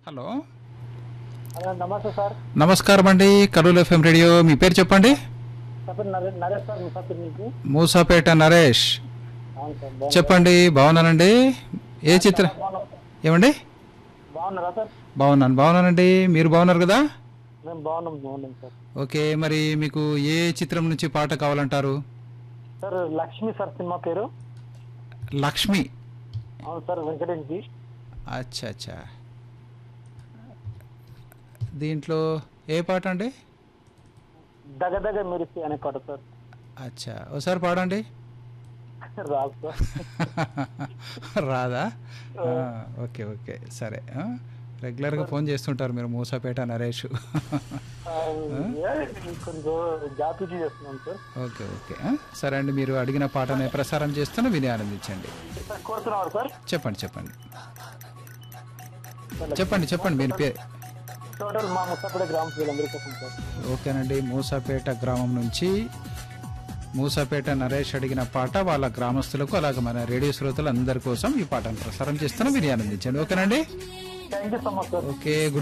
Hello hello నమస్తే sir నమస్కారం అండి కలూలు ఎఫ్ఎం రేడియో మీ పేరు చెప్పండి చెప్పండి నరే నరేష్ సార్ ముసాఫిర్ నుంచి మూసాపేట నరేష్ అవును సార్ బాగున్నా- చెప్పండి బాగున్నానండి ఏ చిత్రం బాగున్నాం. ఏమండి బాగున్నారా సార్ బాగున్నాను బాగున్నానండి మీరు బాగున్నారు కదా మేము బాగున్నాం బాగున్నాం సార్ ఓకే మరి మీకు ఏ చిత్రం నుంచి పాట కావాలంటారు సార్ లక్ష్మి సార్ సినిమా పేరు లక్ష్మి అవును సార్ వెంకటేష్జీ అచ్చా అచ్చా దీంట్లో ఏ పాట అండి దగదగ మెరిసి అనే పాట సార్ అచ్చా ఒకసారి పాడండి రాదు సార్ రాదా ఆ, ఓకే ఓకే సరే ఆ? రెగ్యులర్గా ఫోన్ చేస్తుంటారు మీరు మూసాపేట నరేష్ ఆ, ఏ, కొంచెం జాబ్ ఇచ్చి చేస్తున్నాం సార్ ఓకే ఓకే ఆ? సరే అండి మీరు అడిగిన పాటనే ప్రసారం చేస్తున్న విని ఆనందించండి సార్ కోరుతున్నారు సార్ చెప్పండి చెప్పండి చెప్పండి చెప్పండి మీరు పేరు టోటల్ మా ముసాపేట గ్రామ ప్రజలందరి కోసం సార్ ఓకేనండి మూసాపేట గ్రామం నుంచి మూసాపేట నరేష్ అడిగిన పాట వాళ్ళ గ్రామస్తులకు అలాగే మన రేడియో శ్రోతలు అందరి కోసం ఈ పాటను ప్రసారం చేస్తున్న విని ఆనందించండి ఓకేనండి thank you so much sir okay